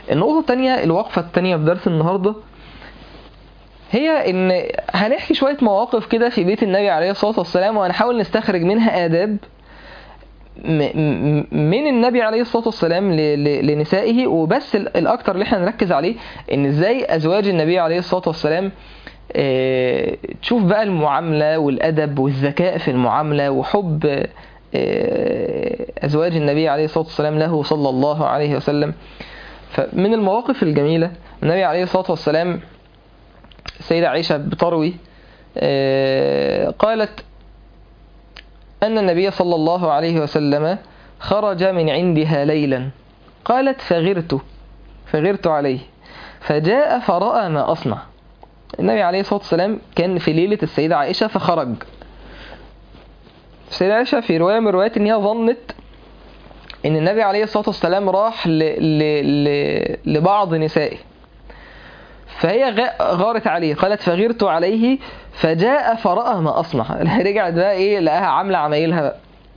النقطة التانية الوقفة التانية في درس النهاردة هي ان هنحكي شوية مواقف كده في بيت النبي عليه الصلاة والسلام وهنحاول نستخرج منها آداب م- م- من النبي عليه الصلاة والسلام ل- ل- لنسائه وبس ال- الأكتر اللي احنا نركز عليه ان ازاي أزواج النبي عليه الصلاة والسلام آه، تشوف بقى المعاملة والأدب والذكاء في المعاملة وحب آه، أزواج النبي عليه الصلاة والسلام له صلى الله عليه وسلم فمن المواقف الجميلة النبي عليه الصلاة والسلام السيدة عائشة بتروي آه، قالت أن النبي صلى الله عليه وسلم خرج من عندها ليلا قالت فغرت فغرت عليه فجاء فرأى ما أصنع النبي عليه الصلاة والسلام كان في ليلة السيدة عائشة فخرج السيدة عائشة في رواية من الروايات إن هي ظنت إن النبي عليه الصلاة والسلام راح ل... ل... ل... لبعض نسائه فهي غ- غارت عليه قالت فغرت عليه فجاء فرأى ما أصنع رجعت بقى إيه لقاها عاملة عمايلها بقى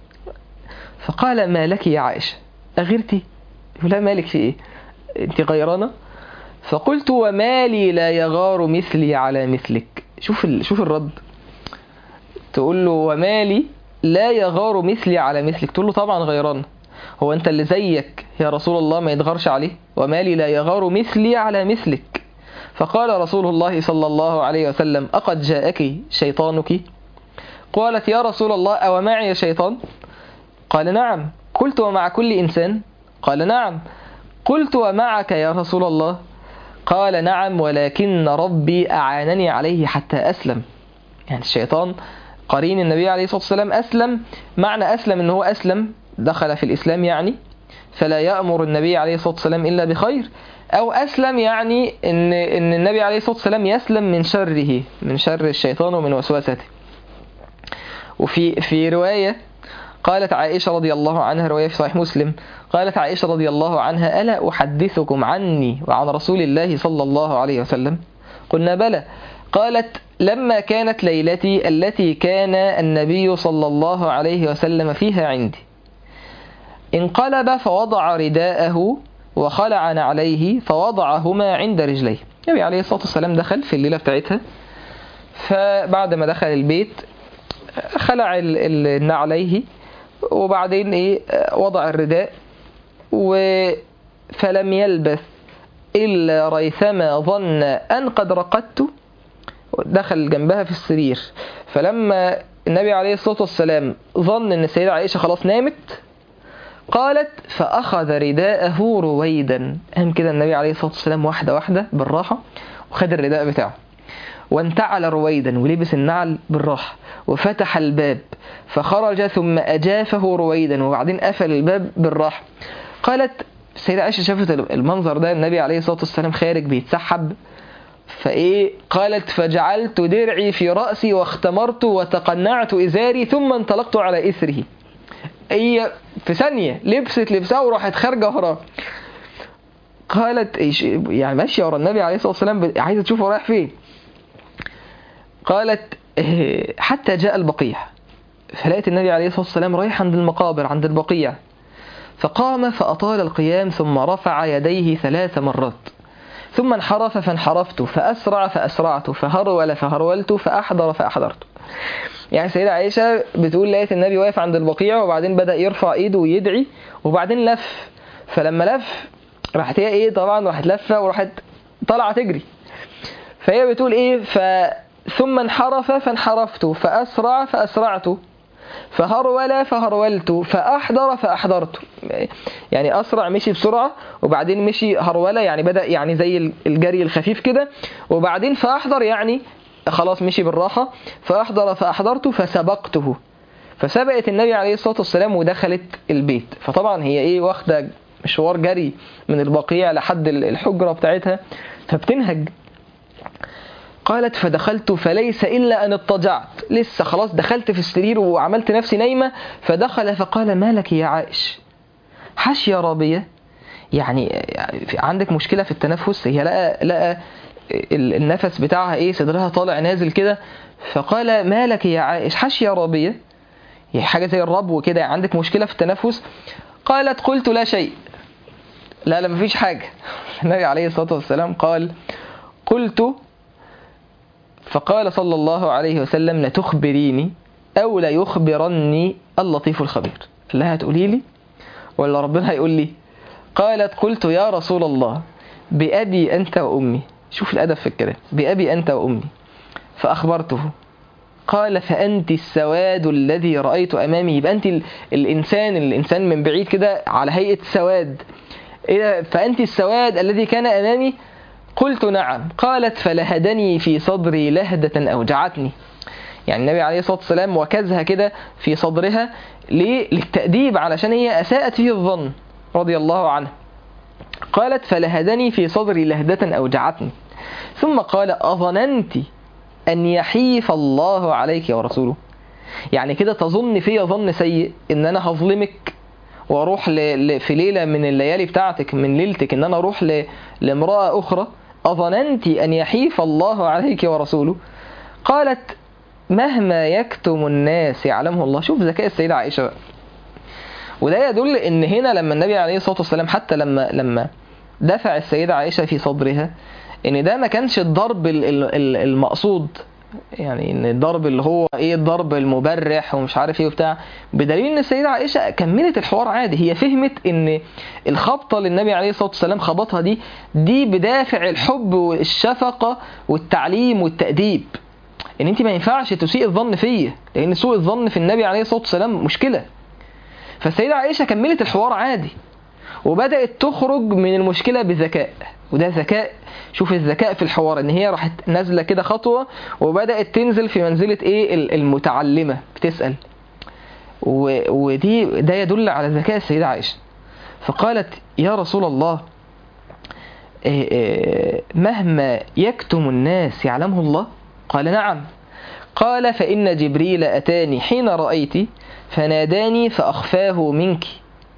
فقال ما لك يا عائشة أغرتي يقول لها مالك في إيه أنت غيرانة فقلت وما لي لا يغار مثلي على مثلك شوف ال... شوف الرد تقول له وما لي لا يغار مثلي على مثلك تقول له طبعا غيران هو انت اللي زيك يا رسول الله ما يتغارش عليه وما لي لا يغار مثلي على مثلك فقال رسول الله صلى الله عليه وسلم أقد جاءك شيطانك قالت يا رسول الله أو معي شيطان قال نعم قلت ومع كل إنسان قال نعم قلت ومعك يا رسول الله قال نعم ولكن ربي أعانني عليه حتى أسلم يعني الشيطان قرين النبي عليه الصلاة والسلام أسلم معنى أسلم أنه هو أسلم دخل في الإسلام يعني فلا يأمر النبي عليه الصلاة والسلام إلا بخير أو أسلم يعني إن, إن النبي عليه الصلاة والسلام يسلم من شره من شر الشيطان ومن وسوسته وفي في رواية قالت عائشة رضي الله عنها رواية في صحيح مسلم قالت عائشة رضي الله عنها ألا أحدثكم عني وعن رسول الله صلى الله عليه وسلم قلنا بلى قالت لما كانت ليلتي التي كان النبي صلى الله عليه وسلم فيها عندي انقلب فوضع رداءه وخلع نعليه فوضعهما عند رجليه النبي عليه الصلاة والسلام دخل في الليلة بتاعتها فبعد ما دخل البيت خلع ال- ال- نعليه وبعدين ايه وضع الرداء و فلم يلبث إلا ريثما ظن أن قد رقدت دخل جنبها في السرير فلما النبي عليه الصلاة والسلام ظن أن السيدة عائشة خلاص نامت قالت فأخذ رداءه رويدا قام كده النبي عليه الصلاة والسلام واحدة واحدة بالراحة وخد الرداء بتاعه وانتعل رويدا ولبس النعل بالراحة وفتح الباب فخرج ثم أجافه رويدا وبعدين قفل الباب بالراحة قالت السيدة عائشة شافت المنظر ده النبي عليه الصلاة والسلام خارج بيتسحب فإيه قالت فجعلت درعي في رأسي واختمرت وتقنعت إزاري ثم انطلقت على إثره هي في ثانية لبست لبسها وراحت خارجة وراه قالت إيش يعني ماشية ورا النبي عليه الصلاة والسلام عايزة تشوفه رايح فين قالت إيه، حتى جاء البقيع فلقيت النبي عليه الصلاة والسلام رايح عند المقابر عند البقيع فقام فأطال القيام ثم رفع يديه ثلاث مرات ثم انحرف فانحرفت فأسرع فأسرعت فهرول فهرولت فأحضر فأحضرت يعني سيدة عائشة بتقول لقيت النبي واقف عند البقيع وبعدين بدأ يرفع ايده ويدعي وبعدين لف فلما لف راحت هي ايه طبعا راحت لفة وراحت طالعة تجري فهي بتقول ايه ف ثم انحرف فانحرفت فأسرع فأسرعت فهرول فهرولت فأحضر فأحضرت يعني أسرع مشي بسرعة وبعدين مشي هرولة يعني بدأ يعني زي الجري الخفيف كده وبعدين فأحضر يعني خلاص مشي بالراحة فأحضر فأحضرت فسبقته فسبقت النبي عليه الصلاة والسلام ودخلت البيت فطبعا هي ايه واخدة مشوار جري من البقيع لحد الحجرة بتاعتها فبتنهج قالت فدخلت فليس إلا أن اضطجعت لسه خلاص دخلت في السرير وعملت نفسي نايمة فدخل فقال ما لك يا عائش حاشية رابية يعني عندك مشكلة في التنفس هي لقى, لقى النفس بتاعها ايه صدرها طالع نازل كده فقال ما لك يا عائش حاشية رابية يعني حاجة زي الربو كده عندك مشكلة في التنفس قالت قلت لا شيء لا لا مفيش حاجة النبي عليه الصلاة والسلام قال قلت فقال صلى الله عليه وسلم لتخبريني أو لا يخبرني اللطيف الخبير قال لها هتقولي لي ولا ربنا هيقول لي قالت قلت يا رسول الله بأبي أنت وأمي شوف الأدب في الكلام بأبي أنت وأمي فأخبرته قال فأنت السواد الذي رأيت أمامي يبقى أنت ال- الإنسان الإنسان من بعيد كده على هيئة سواد إيه فأنت السواد الذي كان أمامي قلت نعم قالت فلهدني في صدري لهدة أوجعتني يعني النبي عليه الصلاة والسلام وكزها كده في صدرها ليه؟ للتأديب علشان هي أساءت فيه الظن رضي الله عنها قالت فلهدني في صدري لهدة أوجعتني ثم قال أظننت أن يحيف الله عليك ورسوله يعني كده تظن في ظن سيء ان انا هظلمك واروح ل... ل... في ليله من الليالي بتاعتك من ليلتك ان انا اروح ل... لامراه اخرى اظننت ان يحيف الله عليك ورسوله قالت مهما يكتم الناس يعلمه الله شوف ذكاء السيده عائشه بقى وده يدل ان هنا لما النبي عليه الصلاه والسلام حتى لما لما دفع السيده عائشه في صدرها ان ده ما كانش الضرب ال- ال- ال- المقصود يعني ان الضرب اللي هو ايه الضرب المبرح ومش عارف ايه وبتاع بدليل ان السيده عائشه كملت الحوار عادي هي فهمت ان الخبطه اللي النبي عليه الصلاه والسلام خبطها دي دي بدافع الحب والشفقه والتعليم والتاديب ان انت ما ينفعش تسيء الظن فيا لان سوء الظن في النبي عليه الصلاه والسلام مشكله فالسيده عائشه كملت الحوار عادي وبدات تخرج من المشكله بذكاء وده ذكاء شوف الذكاء في الحوار ان هي راحت نازله كده خطوه وبدات تنزل في منزله ايه ال- المتعلمه بتسال و- ودي ده يدل على ذكاء السيده عائشه فقالت يا رسول الله إيه إيه مهما يكتم الناس يعلمه الله قال نعم قال فإن جبريل أتاني حين رأيت فناداني فأخفاه منك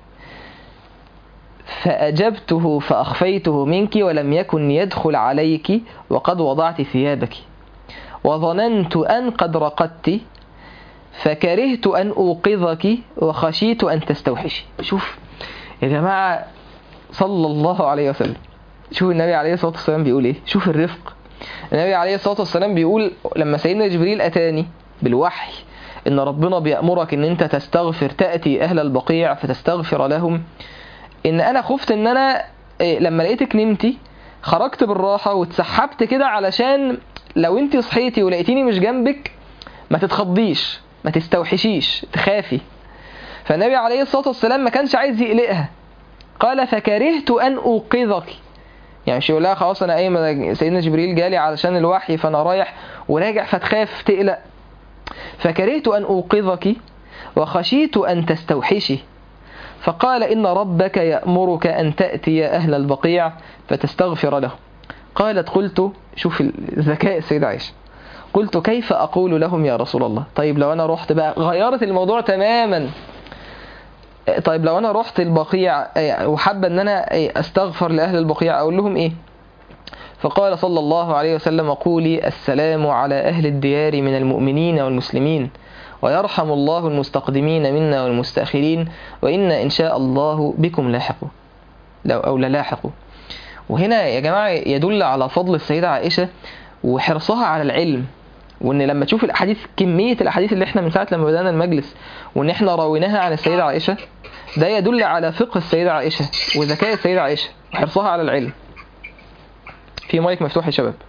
فأجبته فأخفيته منك ولم يكن يدخل عليك وقد وضعت ثيابك وظننت أن قد رقدت فكرهت أن أوقظك وخشيت أن تستوحشي شوف يا جماعة صلى الله عليه وسلم شوف النبي عليه الصلاة والسلام بيقول إيه شوف الرفق النبي عليه الصلاة والسلام بيقول لما سيدنا جبريل أتاني بالوحي إن ربنا بيأمرك إن أنت تستغفر تأتي أهل البقيع فتستغفر لهم ان انا خفت ان انا إيه، لما لقيتك نمتي خرجت بالراحه واتسحبت كده علشان لو انت صحيتي ولقيتيني مش جنبك ما تتخضيش ما تستوحشيش تخافي فالنبي عليه الصلاه والسلام ما كانش عايز يقلقها قال فكرهت ان اوقظك يعني مش يقول لها خلاص انا قايم أنا سيدنا جبريل جالي علشان الوحي فانا رايح وراجع فتخاف تقلق فكرهت ان اوقظك وخشيت ان تستوحشي فقال إن ربك يأمرك أن تأتي أهل البقيع فتستغفر له قالت قلت شوف الذكاء السيدة عائشة قلت كيف أقول لهم يا رسول الله طيب لو أنا رحت بقى غيرت الموضوع تماما طيب لو أنا رحت البقيع وحابة أن أنا أستغفر لأهل البقيع أقول لهم إيه فقال صلى الله عليه وسلم قولي السلام على أهل الديار من المؤمنين والمسلمين ويرحم الله المستقدمين منا والمستأخرين وإن إن شاء الله بكم لاحقوا لو أو للاحقوا وهنا يا جماعة يدل على فضل السيدة عائشة وحرصها على العلم وان لما تشوف الاحاديث كميه الاحاديث اللي احنا من ساعه لما بدانا المجلس وان احنا راويناها عن السيده عائشه ده يدل على فقه السيده عائشه وذكاء السيده عائشه وحرصها على العلم في مايك مفتوح يا شباب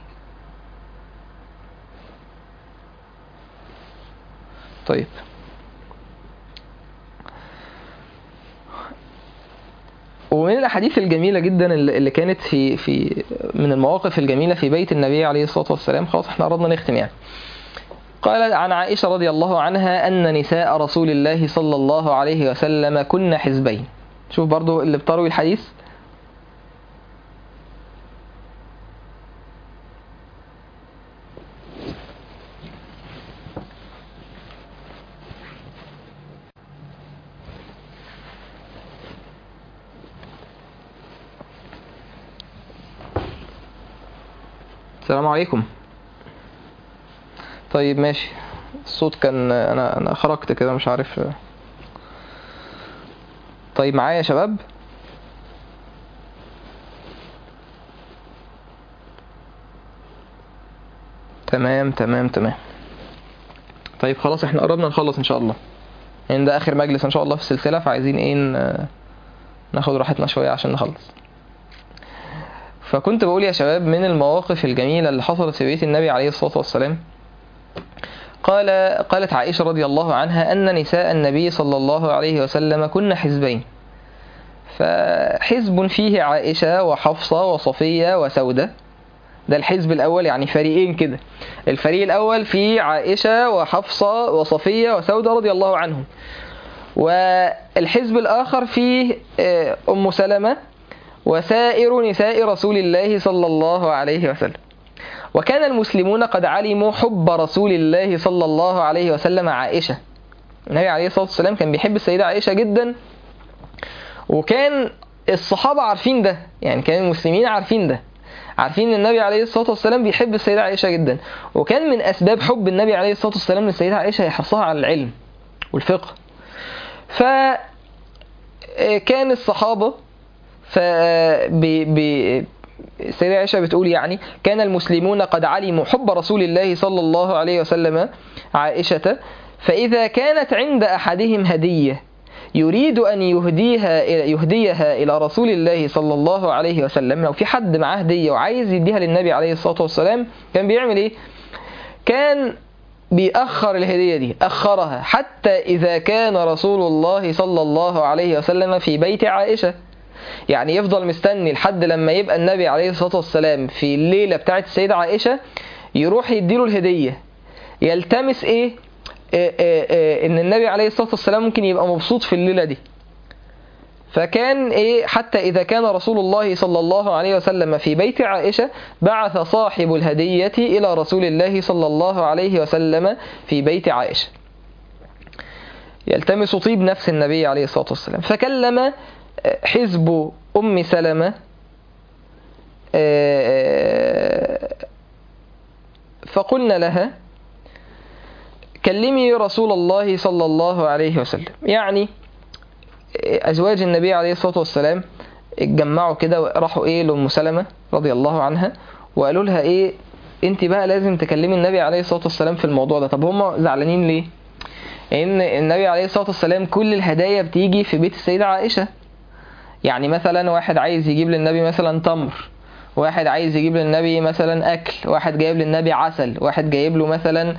طيب ومن الاحاديث الجميله جدا اللي اللي كانت في في من المواقف الجميله في بيت النبي عليه الصلاه والسلام خلاص احنا قربنا نختم يعني قال عن عائشه رضي الله عنها ان نساء رسول الله صلى الله عليه وسلم كن حزبين شوف برضو اللي بتروي الحديث السلام عليكم طيب ماشي الصوت كان انا انا خرجت كده مش عارف طيب معايا يا شباب تمام تمام تمام طيب خلاص احنا قربنا نخلص ان شاء الله يعني ده اخر مجلس ان شاء الله في السلسله فعايزين ايه ن- ناخد راحتنا شويه عشان نخلص فكنت بقول يا شباب من المواقف الجميله اللي حصلت في بيت النبي عليه الصلاه والسلام قال قالت عائشه رضي الله عنها ان نساء النبي صلى الله عليه وسلم كن حزبين فحزب فيه عائشه وحفصه وصفيه وسوده ده الحزب الأول يعني فريقين كده الفريق الأول فيه عائشة وحفصة وصفية وسودة رضي الله عنهم والحزب الآخر فيه آه، أم سلمة وسائر نساء رسول الله صلى الله عليه وسلم وكان المسلمون قد علموا حب رسول الله صلى الله عليه وسلم عائشة النبي عليه الصلاة والسلام كان بيحب السيدة عائشة جدا وكان الصحابة عارفين ده يعني كان المسلمين عارفين ده عارفين ان النبي عليه الصلاه والسلام بيحب السيده عائشه جدا وكان من اسباب حب النبي عليه الصلاه والسلام للسيده عائشه يحرصها على العلم والفقه ف كان الصحابه ف ب... ب... السيدة عائشة بتقول يعني كان المسلمون قد علموا حب رسول الله صلى الله عليه وسلم عائشة فإذا كانت عند أحدهم هدية يريد أن يهديها يهديها إلى رسول الله صلى الله عليه وسلم لو في حد معاه هدية وعايز يديها للنبي عليه الصلاة والسلام كان بيعمل إيه؟ كان بيأخر الهدية دي أخرها حتى إذا كان رسول الله صلى الله عليه وسلم في بيت عائشة يعني يفضل مستني لحد لما يبقى النبي عليه الصلاة والسلام في الليلة بتاعت السيدة عائشة يروح يديله الهدية يلتمس إيه؟ إيه إيه إيه ان النبي عليه الصلاه والسلام ممكن يبقى مبسوط في الليله دي فكان ايه حتى اذا كان رسول الله صلى الله عليه وسلم في بيت عائشه بعث صاحب الهديه الى رسول الله صلى الله عليه وسلم في بيت عائشه يلتمس طيب نفس النبي عليه الصلاه والسلام فكلم حزب ام سلمه فقلنا لها كلمي رسول الله صلى الله عليه وسلم يعني أزواج النبي عليه الصلاة والسلام اتجمعوا كده وراحوا إيه لأم سلمة رضي الله عنها وقالوا لها إيه أنت بقى لازم تكلمي النبي عليه الصلاة والسلام في الموضوع ده طب هم زعلانين ليه؟ إن النبي عليه الصلاة والسلام كل الهدايا بتيجي في بيت السيدة عائشة يعني مثلا واحد عايز يجيب للنبي مثلا تمر واحد عايز يجيب للنبي مثلا أكل واحد جايب للنبي عسل واحد جايب له مثلا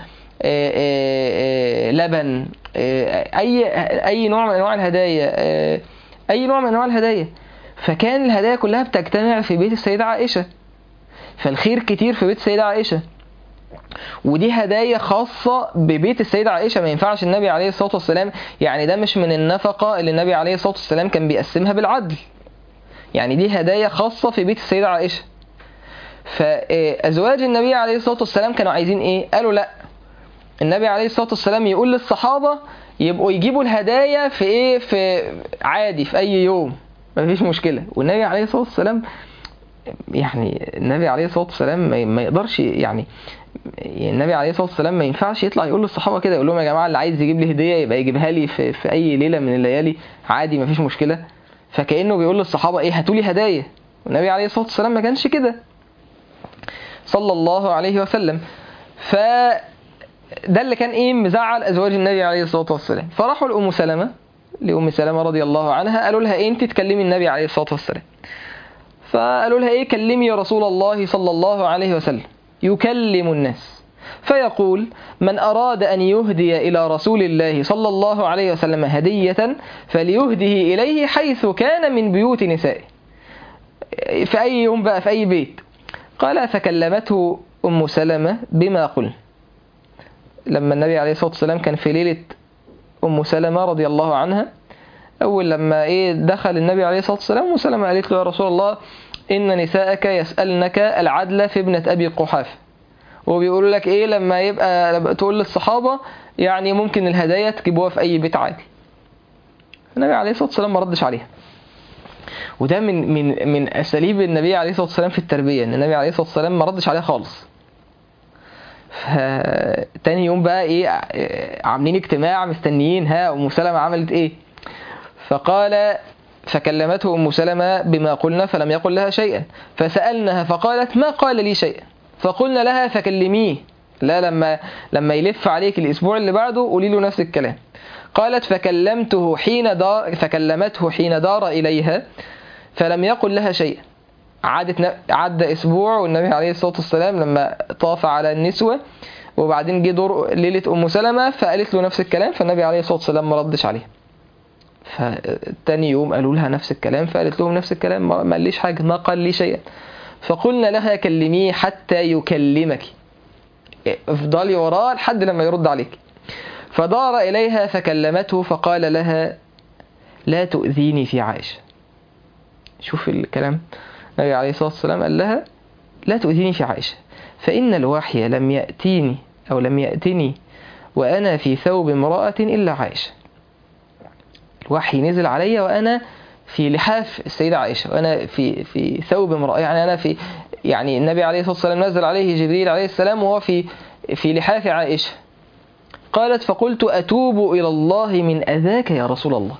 لبن اي اي نوع من انواع الهدايا اي نوع من انواع الهدايا فكان الهدايا كلها بتجتمع في بيت السيدة عائشة فالخير كتير في بيت السيدة عائشة ودي هدايا خاصة ببيت السيدة عائشة ما ينفعش النبي عليه الصلاة والسلام يعني ده مش من النفقة اللي النبي عليه الصلاة والسلام كان بيقسمها بالعدل يعني دي هدايا خاصة في بيت السيدة عائشة فأزواج النبي عليه الصلاة والسلام كانوا عايزين ايه قالوا لا النبي عليه الصلاه والسلام يقول للصحابه يبقوا يجيبوا الهدايا في ايه في عادي في اي يوم مفيش مشكله والنبي عليه الصلاه والسلام يعني النبي عليه الصلاه والسلام ما يقدرش يعني النبي عليه الصلاه والسلام ما ينفعش يطلع يقول للصحابه كده يقول لهم يا جماعه اللي عايز يجيب لي هديه يبقى يجيبها لي في, في اي ليله من الليالي عادي مفيش مشكله فكانه بيقول للصحابه ايه هاتوا لي هدايا والنبي عليه الصلاه والسلام ما كانش كده صلى الله عليه وسلم ف ده اللي كان ايه مزعل ازواج النبي عليه الصلاه والسلام فراحوا لام سلمه لام سلمه رضي الله عنها قالوا لها ايه انت تكلمي النبي عليه الصلاه والسلام فقالوا لها ايه كلمي رسول الله صلى الله عليه وسلم يكلم الناس فيقول من أراد أن يهدي إلى رسول الله صلى الله عليه وسلم هدية فليهده إليه حيث كان من بيوت نسائه في أي يوم بقى في أي بيت قال فكلمته أم سلمة بما قلنا لما النبي عليه الصلاة والسلام كان في ليلة أم سلمة رضي الله عنها أول لما إيه دخل النبي عليه الصلاة والسلام أم سلمة قالت له يا رسول الله إن نساءك يسألنك العدل في ابنة أبي قحافة وبيقول لك إيه لما يبقى تقول للصحابة يعني ممكن الهدايا تجيبوها في أي بيت عادي النبي عليه الصلاة والسلام ما ردش عليها وده من من من اساليب النبي عليه الصلاه والسلام في التربيه ان النبي عليه الصلاه والسلام ما ردش عليها خالص تاني يوم بقى ايه عاملين اجتماع مستنيين ها ام سلمة عملت ايه فقال فكلمته ام سلمة بما قلنا فلم يقل لها شيئا فسألناها فقالت ما قال لي شيئا فقلنا لها فكلميه لا لما لما يلف عليك الاسبوع اللي بعده قولي له نفس الكلام قالت فكلمته حين دار فكلمته حين دار اليها فلم يقل لها شيئا عادت ن- عدى اسبوع والنبي عليه الصلاه والسلام لما طاف على النسوه وبعدين جه دور ليله ام سلمه فقالت له نفس الكلام فالنبي عليه الصلاه والسلام ما ردش عليها فتاني يوم قالوا لها نفس الكلام فقالت لهم نفس الكلام ما ما قاليش حاجه ما قال لي شيئا فقلنا لها كلميه حتى يكلمك افضلي وراه لحد لما يرد عليك فدار إليها فكلمته فقال لها لا تؤذيني في عائشة شوف الكلام النبي عليه الصلاة والسلام قال لها لا تؤذيني في عائشة فإن الوحي لم يأتيني أو لم يأتني وأنا في ثوب امرأة إلا عائشة الوحي نزل علي وأنا في لحاف السيدة عائشة وأنا في في ثوب امرأة يعني أنا في يعني النبي عليه الصلاة والسلام نزل عليه جبريل عليه السلام وهو في في لحاف عائشة قالت فقلت أتوب إلى الله من أذاك يا رسول الله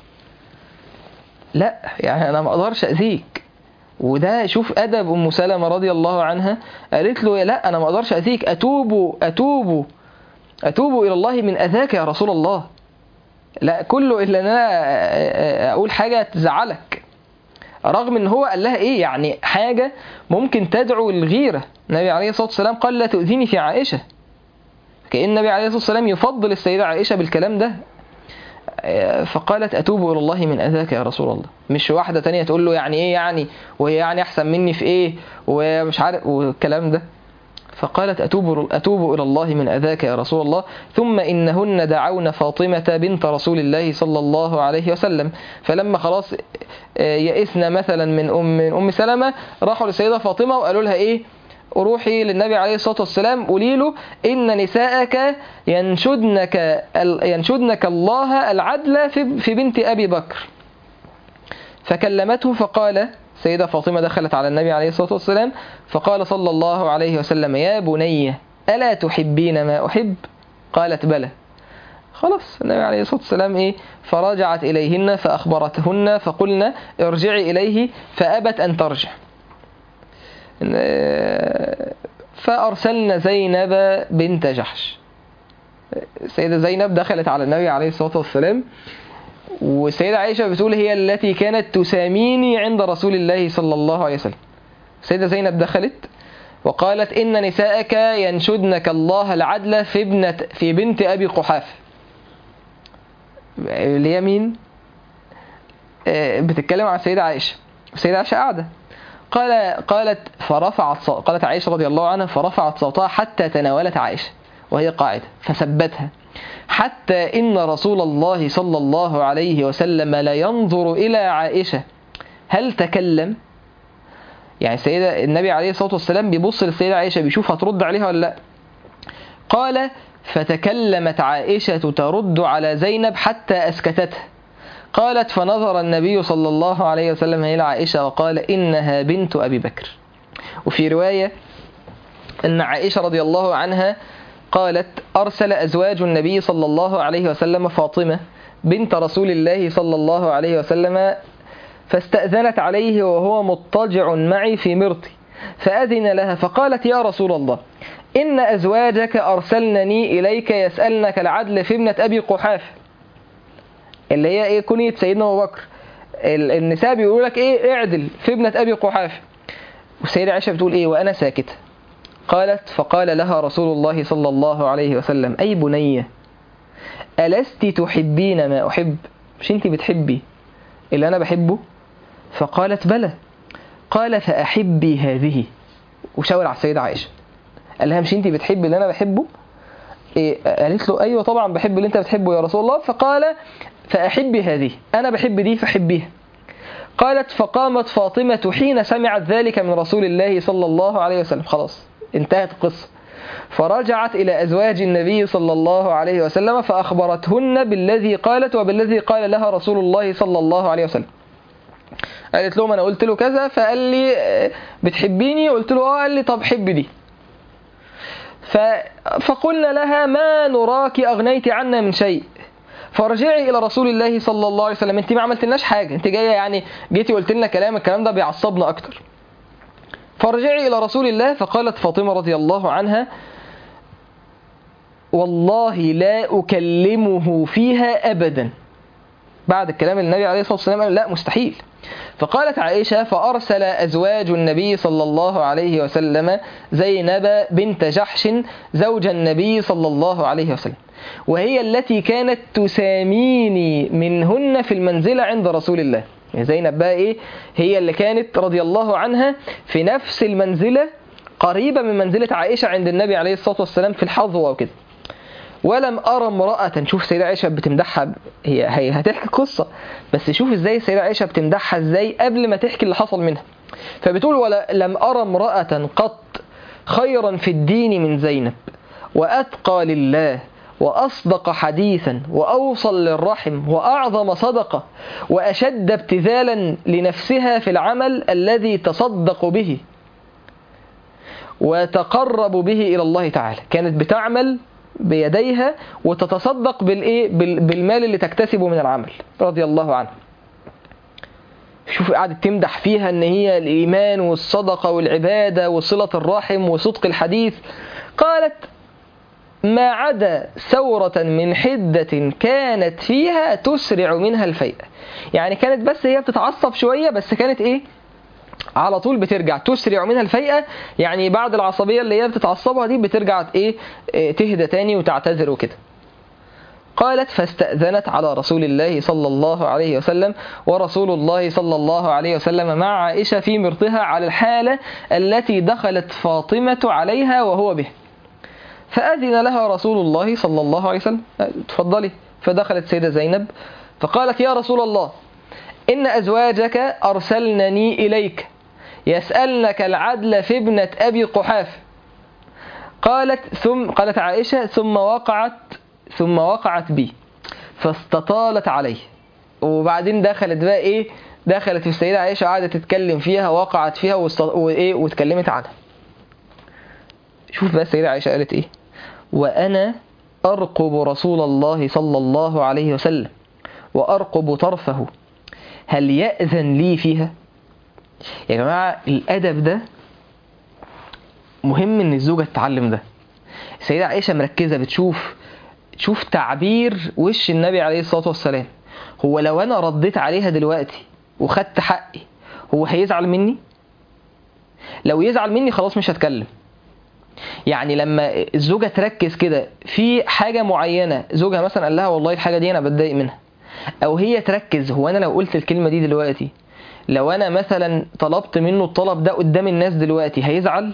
لا يعني أنا ما أقدرش أذيك وده شوف أدب أم سلمة رضي الله عنها قالت له لا أنا ما أقدرش أذيك أتوب أتوب أتوب إلى الله من أذاك يا رسول الله لا كله إلا أن أنا أقول حاجة تزعلك رغم ان هو قال لها ايه يعني حاجة ممكن تدعو الغيرة النبي عليه الصلاة والسلام قال لا تؤذيني في عائشة كأن النبي عليه الصلاة والسلام يفضل السيدة عائشة بالكلام ده فقالت أتوب إلى الله من أذاك يا رسول الله مش واحدة تانية تقول له يعني إيه يعني وهي يعني أحسن مني في إيه ومش عارف والكلام ده فقالت أتوب, أتوب إلى الله من أذاك يا رسول الله ثم إنهن دعون فاطمة بنت رسول الله صلى الله عليه وسلم فلما خلاص يئسنا مثلا من أم, من أم سلمة راحوا للسيدة فاطمة وقالوا لها إيه روحي للنبي عليه الصلاة والسلام قولي له إن نساءك ينشدنك, ينشدنك الله العدل في, في بنت أبي بكر فكلمته فقال سيدة فاطمة دخلت على النبي عليه الصلاة والسلام فقال صلى الله عليه وسلم يا بني ألا تحبين ما أحب قالت بلى خلاص النبي عليه الصلاة والسلام إيه فرجعت إليهن فأخبرتهن فقلنا ارجعي إليه فأبت أن ترجع فأرسلنا زينب بنت جحش السيدة زينب دخلت على النبي عليه الصلاة والسلام والسيدة عائشة بتقول هي التي كانت تساميني عند رسول الله صلى الله عليه وسلم السيدة زينب دخلت وقالت إن نساءك ينشدنك الله العدل في ابنة في بنت أبي قحافة اللي هي مين؟ بتتكلم عن السيدة عائشة السيدة عائشة قاعدة قال قالت فرفعت صوت قالت عائشة رضي الله عنها فرفعت صوتها حتى تناولت عائشة وهي قاعدة فثبتها حتى إن رسول الله صلى الله عليه وسلم لا ينظر إلى عائشة هل تكلم يعني السيدة النبي عليه الصلاة والسلام بيبص للسيدة عائشة بيشوف هترد عليها ولا لا قال فتكلمت عائشة ترد على زينب حتى أسكتتها قالت فنظر النبي صلى الله عليه وسلم إلى عائشة وقال إنها بنت أبي بكر وفي رواية أن عائشة رضي الله عنها قالت أرسل أزواج النبي صلى الله عليه وسلم فاطمة بنت رسول الله صلى الله عليه وسلم فاستأذنت عليه وهو مضطجع معي في مرطي فأذن لها فقالت يا رسول الله إن أزواجك أرسلنني إليك يسألنك العدل في ابنة أبي قحافة اللي هي إيه كنية سيدنا أبو بكر النساء بيقولوا لك إيه اعدل في ابنة أبي قحافة والسيدة عائشة بتقول إيه وأنا ساكتة قالت فقال لها رسول الله صلى الله عليه وسلم أي بنية ألست تحبين ما أحب مش أنت بتحبي اللي أنا بحبه فقالت بلى قال فأحبي هذه وشاور على السيدة عائشة قال لها مش أنت بتحبي اللي أنا بحبه إيه قالت له أيوة طبعا بحب اللي أنت بتحبه يا رسول الله فقال فأحبي هذه أنا بحب دي فحبيها قالت فقامت فاطمة حين سمعت ذلك من رسول الله صلى الله عليه وسلم خلاص انتهت القصة فرجعت إلى أزواج النبي صلى الله عليه وسلم فأخبرتهن بالذي قالت وبالذي قال لها رسول الله صلى الله عليه وسلم قالت لهم أنا قلت له كذا فقال لي بتحبيني قلت له آه قال لي طب حب دي فقلنا لها ما نراك أغنيت عنا من شيء فارجعي الى رسول الله صلى الله عليه وسلم انت ما عملتلناش حاجه انت جايه يعني جيتي قلت لنا كلام الكلام ده بيعصبنا اكتر فارجعي الى رسول الله فقالت فاطمه رضي الله عنها والله لا أكلمه فيها أبدا بعد الكلام اللي النبي عليه الصلاة والسلام قال لا مستحيل فقالت عائشة فأرسل أزواج النبي صلى الله عليه وسلم زينب بنت جحش زوج النبي صلى الله عليه وسلم وهي التي كانت تساميني منهن في المنزلة عند رسول الله يعني زينب بقى إيه هي اللي كانت رضي الله عنها في نفس المنزلة قريبة من منزلة عائشة عند النبي عليه الصلاة والسلام في الحظوة وكده ولم أرى امرأة شوف سيدة عائشة بتمدحها هي هي هتحكي قصة بس شوف ازاي سيدة عائشة بتمدحها ازاي قبل ما تحكي اللي حصل منها فبتقول ولا لم أرى امرأة قط خيرا في الدين من زينب وأتقى لله وأصدق حديثا وأوصل للرحم وأعظم صدقة وأشد ابتذالا لنفسها في العمل الذي تصدق به وتقرب به إلى الله تعالى كانت بتعمل بيديها وتتصدق بالايه بالمال اللي تكتسبه من العمل رضي الله عنها شوف قعدت تمدح فيها ان هي الايمان والصدقه والعباده وصله الرحم وصدق الحديث قالت ما عدا ثورة من حدة كانت فيها تسرع منها الفيئة يعني كانت بس هي بتتعصب شوية بس كانت ايه على طول بترجع تسرع منها الفيئة يعني بعد العصبية اللي هي بتتعصبها دي بترجع ايه تهدى تاني وتعتذر وكده قالت فاستأذنت على رسول الله صلى الله عليه وسلم ورسول الله صلى الله عليه وسلم مع عائشة في مرضها على الحالة التي دخلت فاطمة عليها وهو به فأذن لها رسول الله صلى الله عليه وسلم تفضلي فدخلت سيدة زينب فقالت يا رسول الله إن أزواجك أرسلنني إليك يسألنك العدل في ابنة أبي قحاف قالت ثم قالت عائشة ثم وقعت ثم وقعت بي فاستطالت عليه وبعدين دخلت بقى ايه دخلت في السيدة عائشة قعدت تتكلم فيها وقعت فيها واست... وايه واتكلمت عنها شوف بقى السيدة عائشة قالت ايه وأنا أرقب رسول الله صلى الله عليه وسلم وأرقب طرفه هل يأذن لي فيها يا جماعة الأدب ده مهم إن الزوجة تتعلم ده السيدة عائشة مركزة بتشوف تشوف تعبير وش النبي عليه الصلاة والسلام هو لو أنا رديت عليها دلوقتي وخدت حقي هو هيزعل مني لو يزعل مني خلاص مش هتكلم يعني لما الزوجة تركز كده في حاجة معينة زوجها مثلا قال لها والله الحاجة دي أنا بتضايق منها او هي تركز هو انا لو قلت الكلمه دي دلوقتي لو انا مثلا طلبت منه الطلب ده قدام الناس دلوقتي هيزعل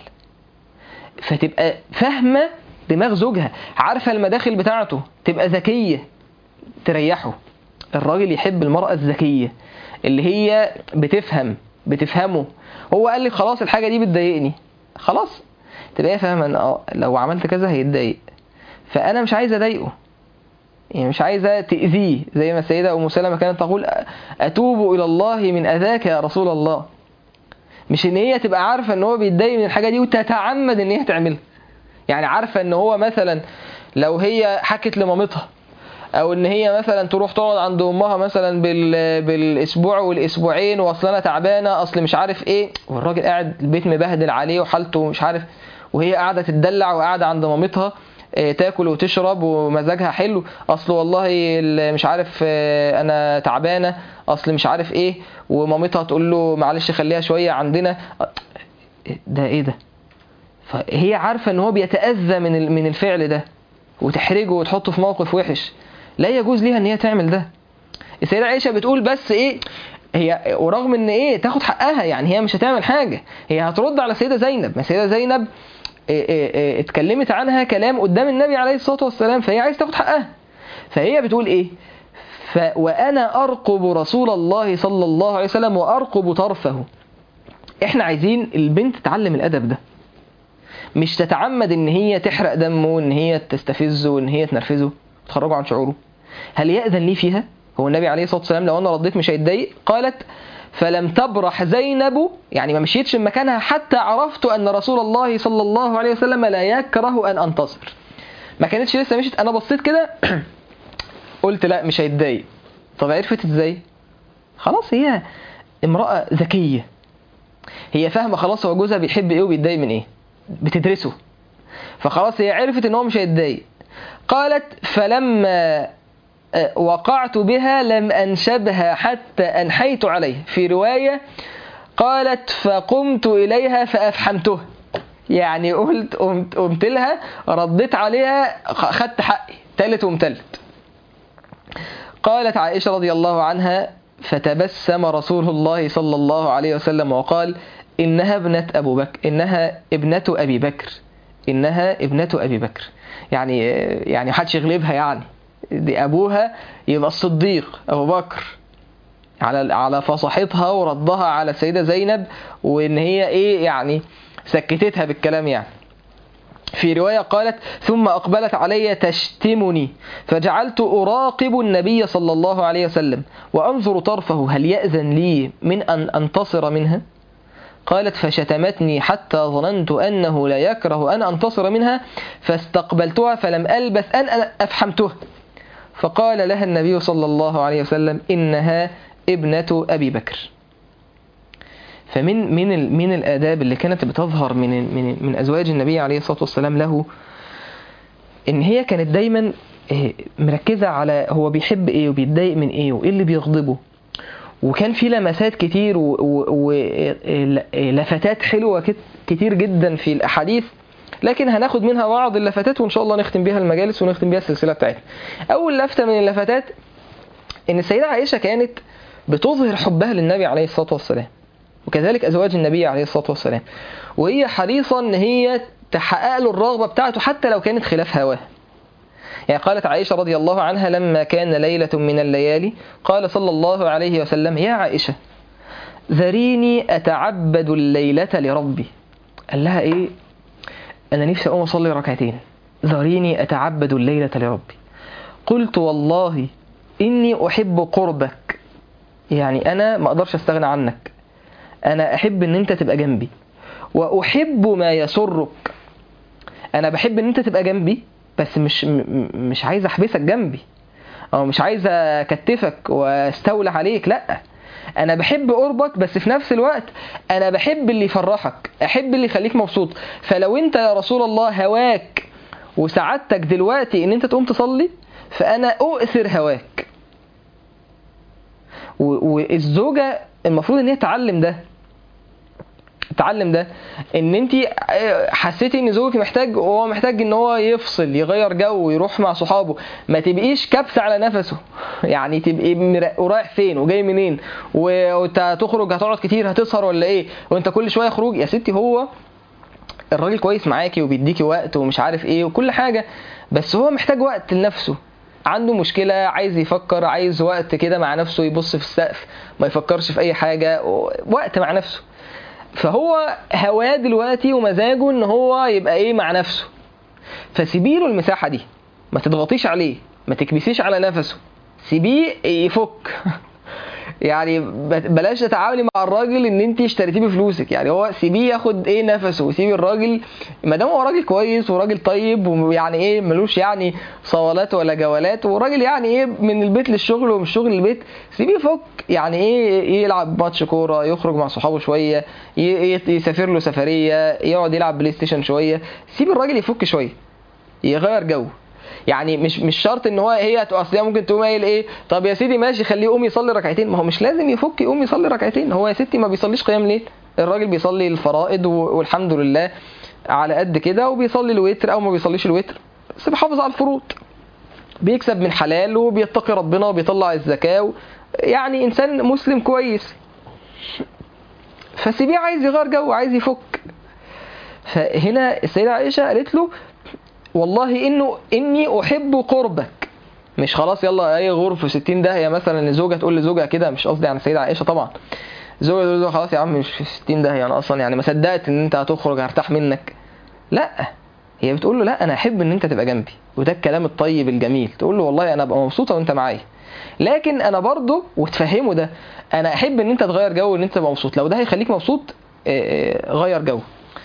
فتبقى فاهمه دماغ زوجها عارفه المداخل بتاعته تبقى ذكيه تريحه الراجل يحب المراه الذكيه اللي هي بتفهم بتفهمه هو قال لي خلاص الحاجه دي بتضايقني خلاص تبقى هي فاهمه ان اه لو عملت كذا هيتضايق فانا مش عايز اضايقه يعني مش عايزة تأذيه زي ما السيدة أم سلمة كانت تقول أتوب إلى الله من أذاك يا رسول الله مش إن هي تبقى عارفة إن هو بيتضايق من الحاجة دي وتتعمد إن هي تعملها يعني عارفة إن هو مثلا لو هي حكت لمامتها او ان هي مثلا تروح تقعد عند امها مثلا بال... بالاسبوع والاسبوعين واصل انا تعبانه اصل مش عارف ايه والراجل قاعد البيت مبهدل عليه وحالته مش عارف وهي قاعده تدلع وقاعده عند مامتها تاكل وتشرب ومزاجها حلو اصل والله مش عارف انا تعبانه اصل مش عارف ايه ومامتها تقول له معلش خليها شويه عندنا ده ايه ده فهي عارفه ان هو بيتاذى من من الفعل ده وتحرجه وتحطه في موقف وحش لا يجوز ليها ان هي تعمل ده السيده عائشه بتقول بس ايه هي ورغم ان ايه تاخد حقها يعني هي مش هتعمل حاجه هي هترد على السيده زينب ما السيده زينب إيه إيه إيه اتكلمت عنها كلام قدام النبي عليه الصلاه والسلام فهي عايز تاخد حقها فهي بتقول ايه ف وانا ارقب رسول الله صلى الله عليه وسلم وارقب طرفه احنا عايزين البنت تتعلم الادب ده مش تتعمد ان هي تحرق دمه وان هي تستفزه وان هي تنرفزه تخرجه عن شعوره هل يأذن لي فيها هو النبي عليه الصلاه والسلام لو انا رديت مش هيتضايق قالت فلم تبرح زينب يعني ما مشيتش من مكانها حتى عرفت ان رسول الله صلى الله عليه وسلم لا يكره ان انتصر ما كانتش لسه مشيت انا بصيت كده قلت لا مش هيتضايق طب عرفت ازاي خلاص هي امرأة ذكية هي فاهمة خلاص هو جوزها بيحب ايه وبيتضايق من ايه بتدرسه فخلاص هي عرفت ان هو مش هيتضايق قالت فلما آه، وقعت بها لم أنشبها حتى أنحيت عليه في رواية قالت فقمت إليها فأفحمتها يعني قلت قمت, قمت لها رديت عليها خ- خدت حقي تالت ومتلت قالت عائشة رضي الله عنها فتبسم رسول الله صلى الله عليه وسلم وقال إنها ابنة أبو بكر إنها ابنة أبي بكر إنها ابنة أبي بكر يعني يعني محدش يغلبها يعني دي أبوها يبقى الصديق أبو بكر على على فصاحتها وردها على السيدة زينب وإن هي إيه يعني سكتتها بالكلام يعني في رواية قالت ثم أقبلت علي تشتمني فجعلت أراقب النبي صلى الله عليه وسلم وأنظر طرفه هل يأذن لي من أن أنتصر منها قالت فشتمتني حتى ظننت أنه لا يكره أن أنتصر منها فاستقبلتها فلم ألبث أن أفحمتها فقال لها النبي صلى الله عليه وسلم إنها ابنة أبي بكر فمن من ال- من الآداب اللي كانت بتظهر من من من أزواج النبي عليه الصلاة والسلام له إن هي كانت دايما إيه، مركزة على هو بيحب إيه وبيتضايق من إيه وإيه اللي بيغضبه وكان في لمسات كتير ولفتات حلوة كت- كتير جدا في الأحاديث لكن هناخد منها بعض اللفتات وإن شاء الله نختم بيها المجالس ونختم بيها السلسلة بتاعتنا أول لفتة من اللفتات إن السيدة عائشة كانت بتظهر حبها للنبي عليه الصلاة والسلام وكذلك أزواج النبي عليه الصلاة والسلام وهي حريصة إن هي تحقق له الرغبة بتاعته حتى لو كانت خلاف هواه يعني قالت عائشة رضي الله عنها لما كان ليلة من الليالي قال صلى الله عليه وسلم يا عائشة ذريني أتعبد الليلة لربي قال لها إيه أنا نفسي أقوم أصلي ركعتين ذريني أتعبد الليلة لربي قلت والله إني أحب قربك يعني أنا ما أقدرش أستغنى عنك أنا أحب إن أنت تبقى جنبي وأحب ما يسرك أنا بحب إن أنت تبقى جنبي بس مش م- م- مش عايز أحبسك جنبي أو مش عايز أكتفك واستولى عليك لأ أنا بحب قربك بس في نفس الوقت أنا بحب اللي يفرحك أحب اللي يخليك مبسوط فلو أنت يا رسول الله هواك وسعادتك دلوقتي إن أنت تقوم تصلي فأنا أؤثر هواك و- والزوجة المفروض ان هي تعلم ده تعلم ده ان انت حسيتي ان زوجك محتاج وهو محتاج ان هو يفصل يغير جو يروح مع صحابه ما تبقيش كبسه على نفسه يعني تبقي مر- ورايح فين وجاي منين و- وانت هتخرج هتقعد كتير هتسهر ولا ايه وانت كل شويه خروج يا ستي هو الراجل كويس معاكي وبيديكي وقت ومش عارف ايه وكل حاجه بس هو محتاج وقت لنفسه عنده مشكلة عايز يفكر عايز وقت كده مع نفسه يبص في السقف ما يفكرش في أي حاجة وقت مع نفسه فهو هواه دلوقتي ومزاجه ان هو يبقى ايه مع نفسه فسيبيله المساحة دي ما تضغطيش عليه ما تكبسيش على نفسه سيبيه يفك يعني ب- بلاش تتعاملي مع الراجل ان انت اشتريتيه بفلوسك يعني هو سيبيه ياخد ايه نفسه وسيبي الراجل ما دام هو راجل كويس وراجل طيب ويعني ايه ملوش يعني صوالات ولا جولات وراجل يعني ايه من البيت للشغل ومن الشغل للبيت سيبيه يفك يعني ايه يلعب ماتش كوره يخرج مع صحابه شويه ي- ي- يسافر له سفريه يقعد يلعب بلاي ستيشن شويه سيب الراجل يفك شويه يغير جو يعني مش مش شرط ان هو هي هتبقى اصل هي ممكن تقوم قايل ايه طب يا سيدي ماشي خليه يقوم يصلي ركعتين ما هو مش لازم يفك يقوم يصلي ركعتين هو يا ستي ما بيصليش قيام ليل الراجل بيصلي الفرائض و- والحمد لله على قد كده وبيصلي الوتر او ما بيصليش الوتر بس بيحافظ على الفروض بيكسب من حلال وبيتقي ربنا وبيطلع الزكاة و... يعني انسان مسلم كويس فسيبيه عايز يغير جو عايز يفك فهنا السيدة عائشة قالت له والله انه اني احب قربك مش خلاص يلا اي غرفه 60 داهيه مثلا الزوجه تقول لزوجها كده مش قصدي على السيده عائشه طبعا الزوجه تقول له خلاص يا عم مش في 60 داهيه انا اصلا يعني ما صدقت ان انت هتخرج هرتاح منك لا هي بتقول له لا انا احب ان انت تبقى جنبي وده الكلام الطيب الجميل تقول له والله انا ابقى مبسوطه وانت معايا لكن انا برضه وتفهمه ده انا احب ان انت تغير جو ان انت تبقى مبسوط لو ده هيخليك مبسوط آه، آه، غير جو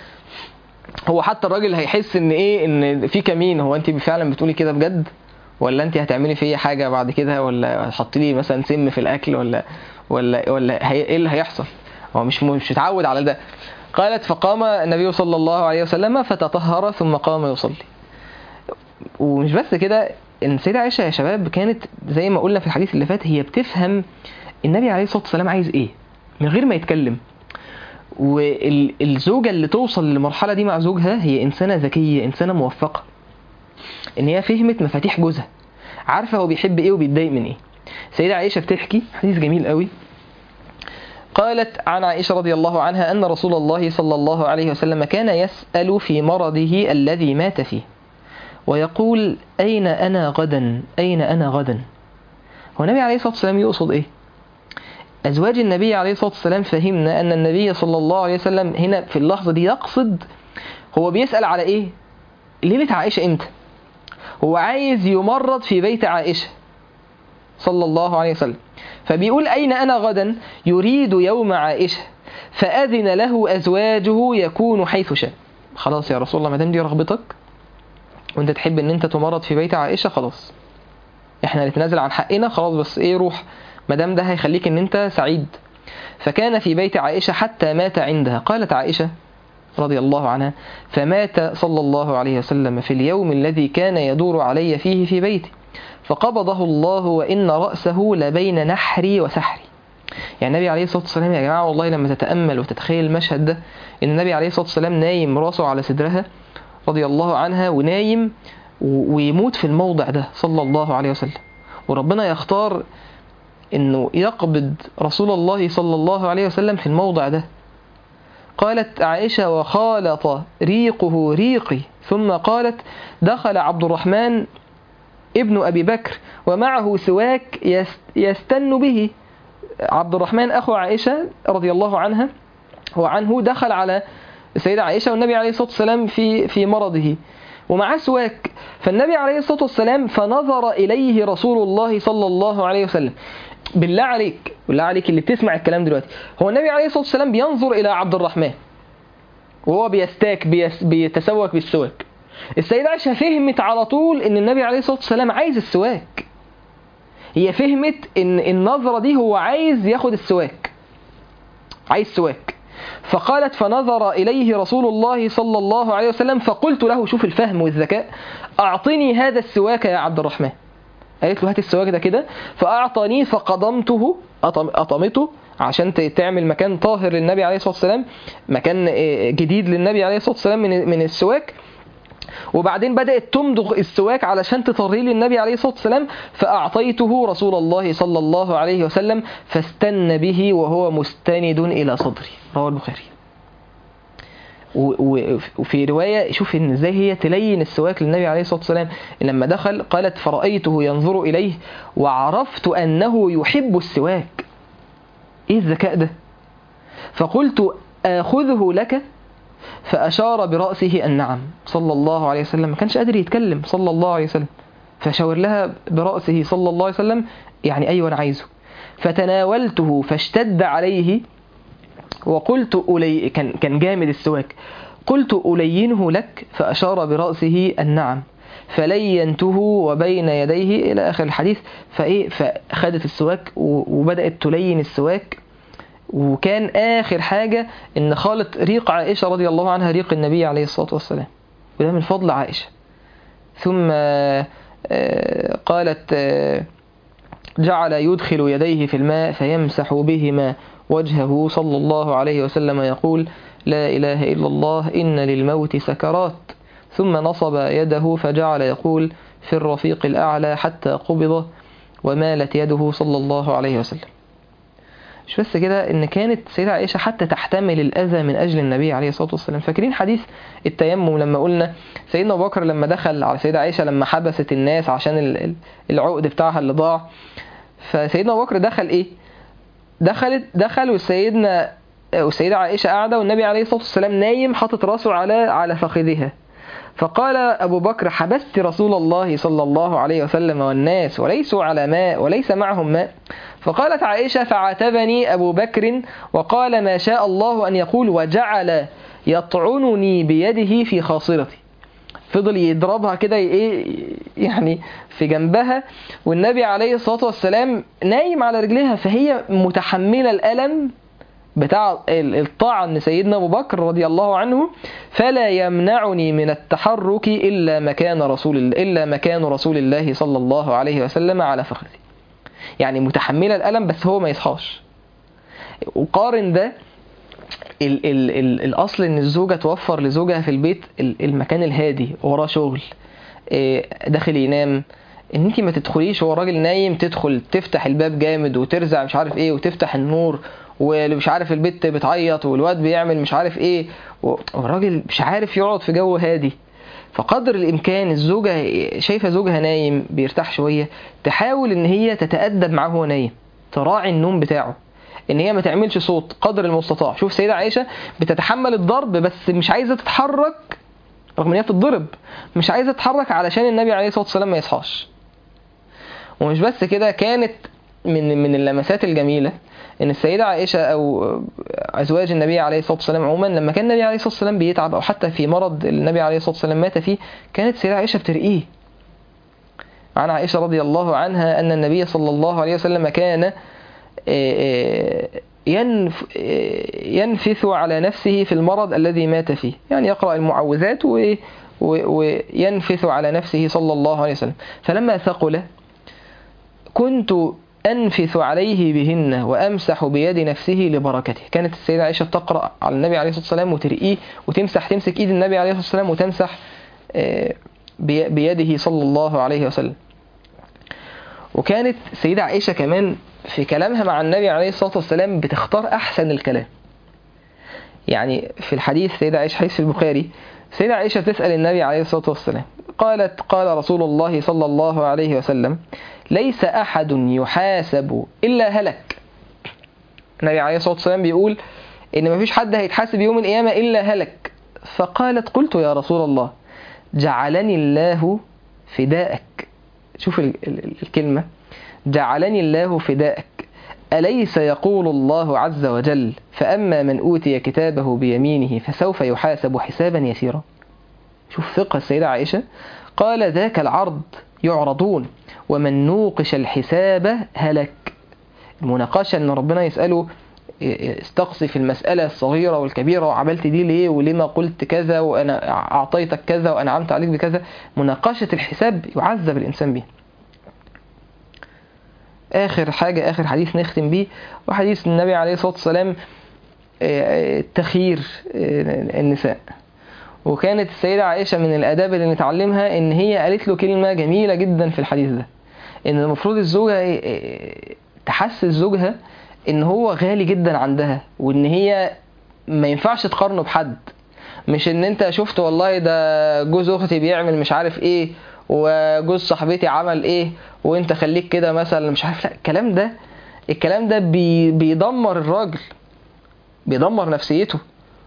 هو حتى الراجل هيحس ان ايه ان في كمين هو انت فعلا بتقولي كده بجد ولا انت هتعملي فيا حاجه بعد كده ولا هتحطي لي مثلا سم في الاكل ولا ولا ولا هي ايه اللي هيحصل هو مش مش متعود على ده قالت فقام النبي صلى الله عليه وسلم فتطهر ثم قام يصلي ومش بس كده ان السيده عائشه يا شباب كانت زي ما قلنا في الحديث اللي فات هي بتفهم النبي عليه الصلاه والسلام عايز ايه من غير ما يتكلم والزوجه اللي توصل للمرحله دي مع زوجها هي انسانه ذكيه انسانه موفقه ان هي فهمت مفاتيح جوزها عارفه هو بيحب ايه وبيتضايق من ايه سيده عائشه بتحكي حديث جميل قوي قالت عن عائشة رضي الله عنها أن رسول الله صلى الله عليه وسلم كان يسأل في مرضه الذي مات فيه ويقول أين أنا غدا أين أنا غدا هو النبي عليه الصلاة والسلام يقصد إيه أزواج النبي عليه الصلاة والسلام فهمنا أن النبي صلى الله عليه وسلم هنا في اللحظة دي يقصد هو بيسأل على إيه ليلة عائشة إمتى هو عايز يمرض في بيت عائشة صلى الله عليه وسلم فبيقول أين أنا غدا يريد يوم عائشة فأذن له أزواجه يكون حيث شاء خلاص يا رسول الله ما دام دي رغبتك وانت تحب ان انت تمرض في بيت عائشة خلاص احنا نتنازل عن حقنا خلاص بس ايه روح ما دام ده هيخليك ان انت سعيد فكان في بيت عائشة حتى مات عندها قالت عائشة رضي الله عنها فمات صلى الله عليه وسلم في اليوم الذي كان يدور علي فيه في بيتي فقبضه الله وإن رأسه لبين نحري وسحري يعني النبي عليه الصلاة والسلام يا جماعة والله لما تتأمل وتتخيل المشهد ده إن النبي عليه الصلاة والسلام نايم راسه على صدرها رضي الله عنها ونايم ويموت في الموضع ده صلى الله عليه وسلم وربنا يختار انه يقبض رسول الله صلى الله عليه وسلم في الموضع ده قالت عائشة وخالط ريقه ريقي ثم قالت دخل عبد الرحمن ابن أبي بكر ومعه سواك يستن به عبد الرحمن أخو عائشة رضي الله عنها وعنه دخل على السيدة عائشة والنبي عليه الصلاة والسلام في في مرضه ومعاه سواك فالنبي عليه الصلاة والسلام فنظر إليه رسول الله صلى الله عليه وسلم بالله عليك بالله عليك اللي بتسمع الكلام دلوقتي هو النبي عليه الصلاة والسلام بينظر إلى عبد الرحمن وهو بيستاك بيس بيتسوك بالسواك السيدة عائشة فهمت على طول ان النبي عليه الصلاة والسلام عايز السواك هي فهمت ان النظرة دي هو عايز ياخد السواك عايز سواك فقالت فنظر إليه رسول الله صلى الله عليه وسلم فقلت له شوف الفهم والذكاء أعطني هذا السواك يا عبد الرحمن قالت له هات السواك ده كده فأعطاني فقضمته أطمته عشان تعمل مكان طاهر للنبي عليه الصلاة والسلام مكان جديد للنبي عليه الصلاة والسلام من من السواك وبعدين بدأت تمضغ السواك علشان تطريه للنبي عليه الصلاة والسلام فأعطيته رسول الله صلى الله عليه وسلم فاستن به وهو مستند إلى صدري رواه البخاري وفي رواية شوف إن إزاي هي تلين السواك للنبي عليه الصلاة والسلام لما دخل قالت فرأيته ينظر إليه وعرفت أنه يحب السواك إيه الذكاء ده فقلت آخذه لك فأشار برأسه النعم صلى الله عليه وسلم ما كانش قادر يتكلم صلى الله عليه وسلم فشاور لها برأسه صلى الله عليه وسلم يعني أيوة أنا عايزه فتناولته فاشتد عليه وقلت ألي كان كان جامد السواك قلت ألينه لك فأشار برأسه النعم فلينته وبين يديه إلى آخر الحديث فإيه فأخذت السواك وبدأت تلين السواك وكان آخر حاجة إن خالط ريق عائشة رضي الله عنها ريق النبي عليه الصلاة والسلام وده من فضل عائشة ثم قالت جعل يدخل يديه في الماء فيمسح بهما وجهه صلى الله عليه وسلم يقول لا إله إلا الله إن للموت سكرات ثم نصب يده فجعل يقول في الرفيق الأعلى حتى قبض ومالت يده صلى الله عليه وسلم مش بس كده ان كانت سيدة عائشة حتى تحتمل الأذى من أجل النبي عليه الصلاة والسلام فاكرين حديث التيمم لما قلنا سيدنا أبو بكر لما دخل على سيدة عائشة لما حبست الناس عشان العقد بتاعها اللي ضاع فسيدنا أبو بكر دخل إيه دخلت دخل وسيدنا والسيدة عائشة قاعدة والنبي عليه الصلاة والسلام نايم حاطط راسه على على فخذها فقال أبو بكر حبست رسول الله صلى الله عليه وسلم والناس وليسوا على ماء وليس معهم ماء فقالت عائشة فعاتبني أبو بكر وقال ما شاء الله أن يقول وجعل يطعنني بيده في خاصرتي فضل يضربها كده ايه يعني في جنبها والنبي عليه الصلاة والسلام نايم على رجليها فهي متحملة الألم بتاع ال- الطاعة ان سيدنا ابو بكر رضي الله عنه فلا يمنعني من التحرك الا مكان رسول الله الا مكان رسول الله صلى الله عليه وسلم على فخذي يعني متحملة الألم بس هو ما يصحاش وقارن ده ال ال ال الأصل إن الزوجة توفر لزوجها في البيت ال- المكان الهادي وراه شغل إيه، داخل ينام ان انت ما تدخليش هو الراجل نايم تدخل تفتح الباب جامد وترزع مش عارف ايه وتفتح النور ومش عارف البت بتعيط والواد بيعمل مش عارف ايه والراجل مش عارف يقعد في جو هادي فقدر الامكان الزوجه شايفه زوجها نايم بيرتاح شويه تحاول ان هي تتادب معاه وهو نايم تراعي النوم بتاعه ان هي ما تعملش صوت قدر المستطاع شوف سيدة عائشه بتتحمل الضرب بس مش عايزه تتحرك رغم ان هي بتتضرب مش عايزه تتحرك علشان النبي عليه الصلاه والسلام ما يصحاش ومش بس كده كانت من من اللمسات الجميله ان السيده عائشه او ازواج النبي عليه الصلاه والسلام عموما لما كان النبي عليه الصلاه والسلام بيتعب او حتى في مرض النبي عليه الصلاه والسلام مات فيه كانت السيده عائشه بترقيه عن عائشه رضي الله عنها ان النبي صلى الله عليه وسلم كان ينف ينفث على نفسه في المرض الذي مات فيه يعني يقرأ المعوذات و وينفث على نفسه صلى الله عليه وسلم فلما ثقل كنت أنفث عليه بهن وأمسح بيد نفسه لبركته كانت السيدة عائشة تقرأ على النبي عليه الصلاة والسلام وترقيه وتمسح تمسك إيد النبي عليه الصلاة والسلام وتمسح بيده صلى الله عليه وسلم وكانت السيدة عائشة كمان في كلامها مع النبي عليه الصلاة والسلام بتختار أحسن الكلام يعني في الحديث سيدة عائشة حديث في البخاري سيدة عائشة تسأل النبي عليه الصلاة والسلام قالت قال رسول الله صلى الله عليه وسلم ليس أحد يحاسب إلا هلك النبي عليه الصلاة والسلام بيقول إن مفيش حد هيتحاسب يوم القيامة إلا هلك فقالت قلت يا رسول الله جعلني الله فداءك شوف الكلمة جعلني الله فداءك أليس يقول الله عز وجل فأما من أوتي كتابه بيمينه فسوف يحاسب حسابا يسيرا شوف فقه السيدة عائشة قال ذاك العرض يعرضون ومن نوقش الحساب هلك المناقشة أن ربنا يسأله استقصي في المسألة الصغيرة والكبيرة وعملت دي ليه ولما قلت كذا وأنا أعطيتك كذا وأنعمت عليك بكذا مناقشة الحساب يعذب الإنسان به آخر حاجة آخر حديث نختم بيه وحديث النبي عليه الصلاة والسلام تخيير النساء وكانت السيدة عائشة من الآداب اللي نتعلمها إن هي قالت له كلمة جميلة جدا في الحديث ده إن المفروض الزوجة تحسس زوجها إن هو غالي جدا عندها وإن هي ما ينفعش تقارنه بحد مش إن أنت شفت والله ده جوز أختي بيعمل مش عارف إيه وجوز صاحبتي عمل ايه وانت خليك كده مثلا مش عارف لا الكلام ده الكلام ده بي بيدمر الراجل بيدمر نفسيته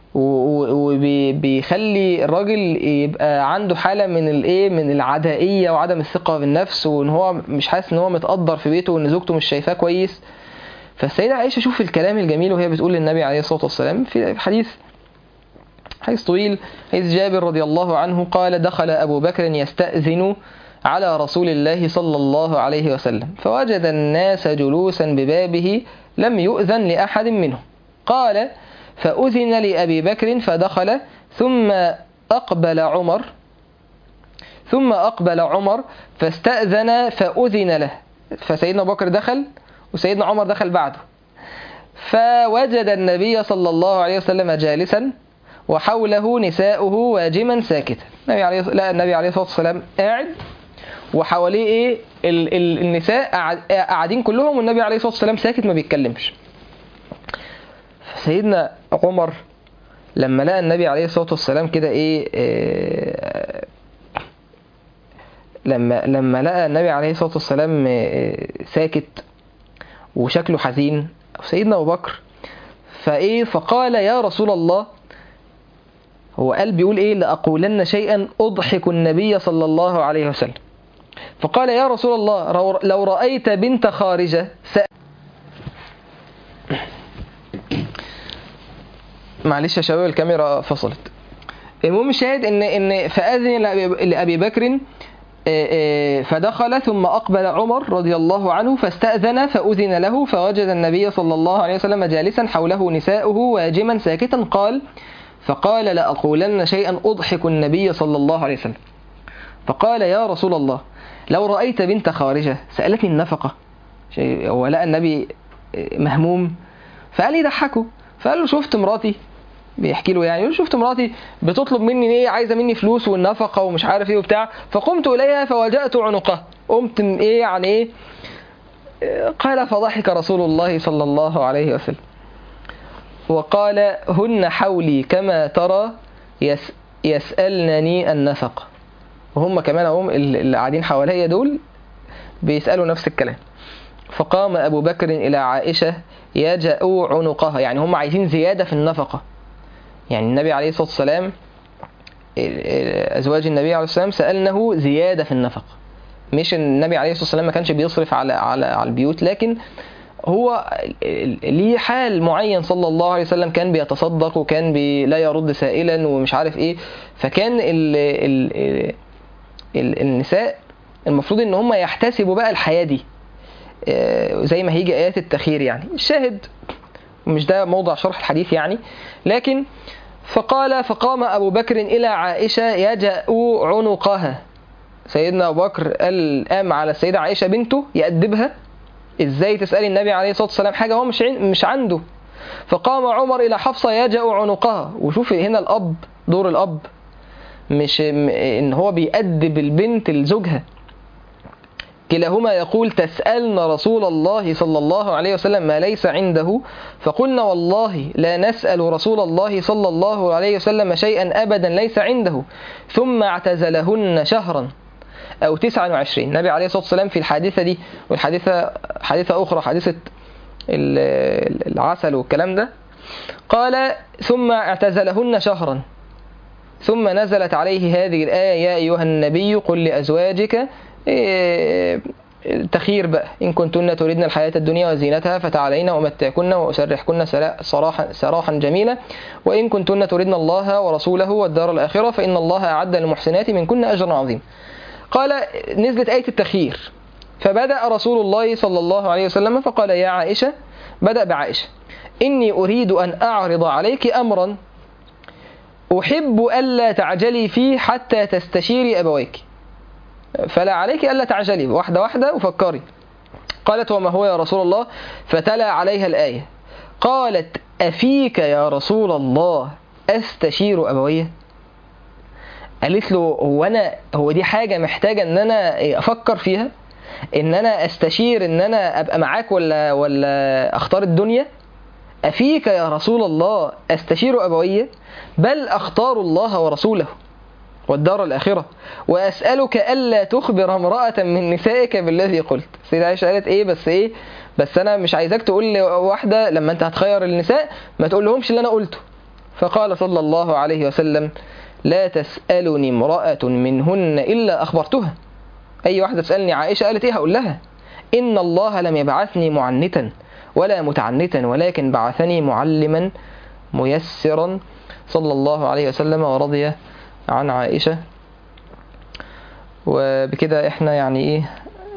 وبيخلي الراجل يبقى عنده حاله من الايه من العدائيه وعدم الثقه بالنفس وان هو مش حاسس ان هو متقدر في بيته وان زوجته مش شايفاه كويس فالسيده عائشه شوف الكلام الجميل وهي بتقول للنبي عليه الصلاه والسلام في حديث حديث طويل حديث جابر رضي الله عنه قال دخل أبو بكر يستأذن على رسول الله صلى الله عليه وسلم فوجد الناس جلوسا ببابه لم يؤذن لأحد منهم قال فأذن لأبي بكر فدخل ثم أقبل عمر ثم أقبل عمر فاستأذن فأذن له فسيدنا بكر دخل وسيدنا عمر دخل بعده فوجد النبي صلى الله عليه وسلم جالسا وحوله نساؤه واجما ساكتا النبي عليه لا النبي عليه الصلاه والسلام قاعد وحواليه ايه ال ال النساء قاعدين كلهم والنبي عليه الصلاه والسلام ساكت ما بيتكلمش سيدنا عمر لما لقى النبي عليه الصلاه والسلام كده ايه, إيه لما لما لقى النبي عليه الصلاه والسلام إيه ساكت وشكله حزين سيدنا ابو بكر فايه فقال يا رسول الله هو قال بيقول ايه لأقولن شيئا أضحك النبي صلى الله عليه وسلم فقال يا رسول الله لو رأيت بنت خارجة س... معلش يا شباب الكاميرا فصلت المهم الشاهد ان ان فأذن لأبي بكر فدخل ثم أقبل عمر رضي الله عنه فاستأذن فأذن له فوجد النبي صلى الله عليه وسلم جالسا حوله نساؤه واجما ساكتا قال فقال لأقولن شيئا أضحك النبي صلى الله عليه وسلم فقال يا رسول الله لو رأيت بنت خارجة سألتني النفقة شيء ولقى النبي مهموم فقال لي ضحكه فقال له شفت مراتي بيحكي له يعني شفت مراتي بتطلب مني ايه عايزه مني فلوس والنفقه ومش عارف ايه وبتاع فقمت اليها فوجأت عنقها قمت ايه يعني ايه قال فضحك رسول الله صلى الله عليه وسلم وقال هن حولي كما ترى يس يسألنني النفقة وهم كمان هم اللي قاعدين حواليا دول بيسألوا نفس الكلام فقام أبو بكر إلى عائشة يجأ عنقها يعني هم عايزين زيادة في النفقة يعني النبي عليه الصلاة والسلام أزواج النبي عليه الصلاة والسلام سألنه زيادة في النفقة مش النبي عليه الصلاة والسلام ما كانش بيصرف على على على البيوت لكن هو ليه حال معين صلى الله عليه وسلم كان بيتصدق وكان بي لا يرد سائلا ومش عارف ايه فكان ال ال ال النساء المفروض ان هم يحتسبوا بقى الحياة دي زي ما هيجي ايات التخير يعني الشاهد مش ده موضع شرح الحديث يعني لكن فقال فقام أبو بكر إلى عائشة يجأ عنقها سيدنا أبو بكر قام على السيدة عائشة بنته يأدبها إزاي تسألي النبي عليه الصلاة والسلام حاجة هو مش مش عنده فقام عمر إلى حفصة يجأ عنقها وشوف هنا الأب دور الأب مش إن هو بيأدب البنت لزوجها كلاهما يقول تسألن رسول الله صلى الله عليه وسلم ما ليس عنده فقلنا والله لا نسأل رسول الله صلى الله عليه وسلم شيئا أبدا ليس عنده ثم اعتزلهن شهرا أو 29 النبي عليه الصلاة والسلام في الحادثة دي والحادثة حادثة أخرى حادثة العسل والكلام ده قال ثم اعتزلهن شهرا ثم نزلت عليه هذه الآية يا أيها النبي قل لأزواجك تخير بقى إن كنتن تريدن الحياة الدنيا وزينتها فتعالين ومتعكن وأسرحكن سراحا, سراحا جميلا وإن كنتن تريدن الله ورسوله والدار الآخرة فإن الله أعد للمحسنات منكن أجرا عظيما قال نزلت آية التخيير فبدأ رسول الله صلى الله عليه وسلم فقال يا عائشة بدأ بعائشة إني أريد أن أعرض عليك أمرا أحب ألا تعجلي فيه حتى تستشيري أبويك فلا عليك ألا تعجلي واحدة واحدة وفكري قالت وما هو يا رسول الله فتلا عليها الآية قالت أفيك يا رسول الله أستشير أبويه قالت له هو أنا هو دي حاجة محتاجة إن أنا أفكر فيها إن أنا أستشير إن أنا أبقى معاك ولا ولا أختار الدنيا أفيك يا رسول الله أستشير أبويه بل أختار الله ورسوله والدار الآخرة وأسألك ألا تخبر امرأة من نسائك بالذي قلت سيدة عائشة قالت إيه بس إيه بس أنا مش عايزاك تقول لواحدة لما أنت هتخير النساء ما تقول لهمش اللي أنا قلته فقال صلى الله عليه وسلم لا تسألني امرأة منهن إلا أخبرتها أي واحدة تسألني عائشة قالت إيه هقول لها إن الله لم يبعثني معنتا ولا متعنتا ولكن بعثني معلما ميسرا صلى الله عليه وسلم ورضي عن عائشة وبكده احنا يعني ايه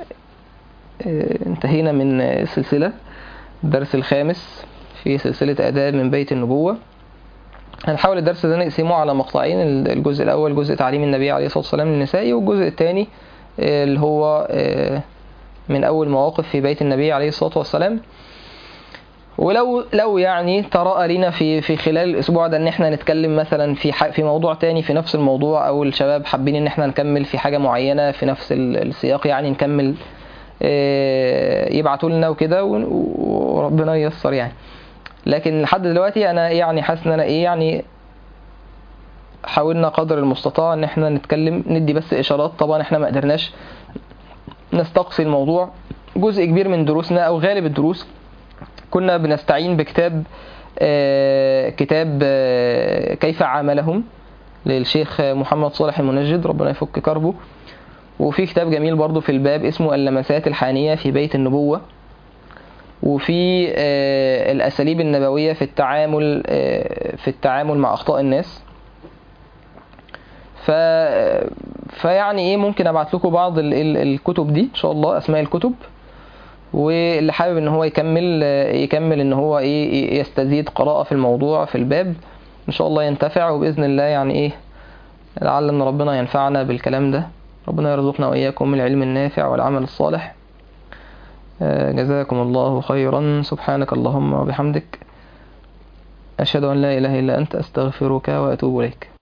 انتهينا من السلسلة الدرس الخامس في سلسلة آداب من بيت النبوة هنحاول الدرس ده نقسمه على مقطعين الجزء الأول جزء تعليم النبي عليه الصلاة والسلام للنساء والجزء الثاني اللي هو من أول مواقف في بيت النبي عليه الصلاة والسلام ولو لو يعني ترى لنا في في خلال الاسبوع ده ان احنا نتكلم مثلا في في موضوع تاني في نفس الموضوع او الشباب حابين ان احنا نكمل في حاجه معينه في نفس السياق يعني نكمل يبعتوا لنا وكده وربنا ييسر يعني لكن لحد دلوقتي انا يعني حاسس ان انا ايه يعني حاولنا قدر المستطاع ان احنا نتكلم ندي بس اشارات طبعا احنا ما قدرناش نستقصي الموضوع جزء كبير من دروسنا او غالب الدروس كنا بنستعين بكتاب آه كتاب آه كيف عاملهم للشيخ محمد صالح المنجد ربنا يفك كربه وفي كتاب جميل برضو في الباب اسمه اللمسات الحانية في بيت النبوة وفي آه الأساليب النبوية في التعامل في التعامل مع أخطاء الناس فيعني ايه ممكن ابعت لكم بعض ال- ال- الكتب دي ان شاء الله اسماء الكتب واللي حابب ان هو يكمل يكمل ان هو ايه يستزيد قراءة في الموضوع في الباب ان شاء الله ينتفع وباذن الله يعني ايه لعل ان ربنا ينفعنا بالكلام ده ربنا يرزقنا واياكم العلم النافع والعمل الصالح آه، جزاكم الله خيرا سبحانك اللهم وبحمدك أشهد أن لا إله إلا أنت أستغفرك وأتوب إليك